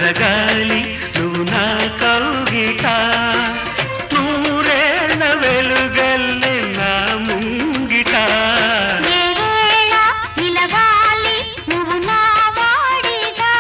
కరగాలి నువ్వు నా కౌగిట నూరేళ్ల వెలుగల్లే నా ముంగిట ఏ వేళ నిలవాలి నువ్వు నా వాడిగా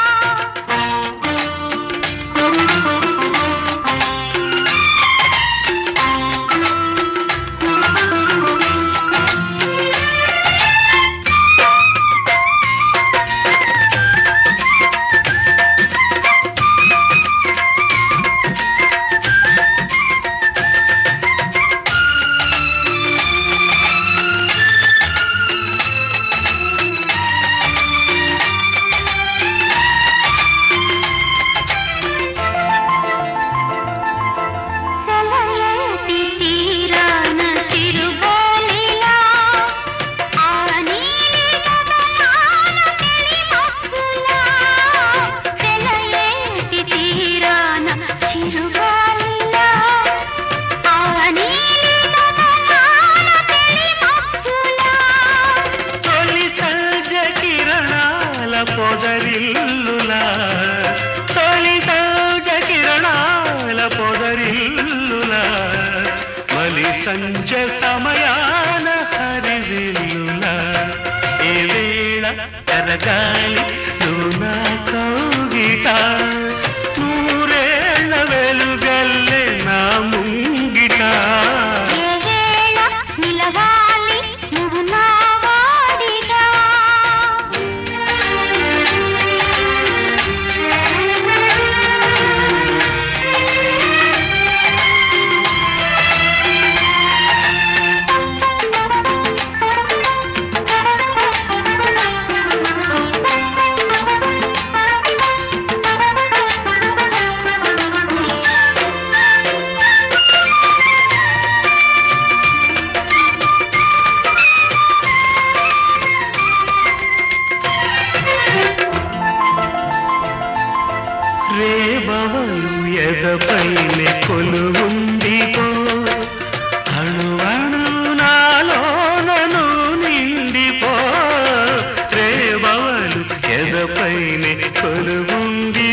సెలయేటి తీరాన చిరుగాలిలా ఆ నీలి గగనాన తెలి మబ్బులా సెలయేటి తీరాన చిరుగాలిలా ఆ నీలి గగనాన తెలి మబ్బులా తొలి సహజ కిరణాల పొదరిల్లులా తొలి సహజ కిరణాల పొదరిల్లులా మలి సంజ సమయాన హరివిల్లులా ఏ వేళ కరగాలి నువ్వు నా కౌగిట నూరేళ్ల వెలుగల్లే నా ముంగిట ఏ వేళ నిలవాలి నువ్వు నా వాడిగా రేబవలు ఎదపైనే కొలువుండిపో అణువణు నాలోనను నిండిపో రేబవలు ఎదపైనే కొలువుండి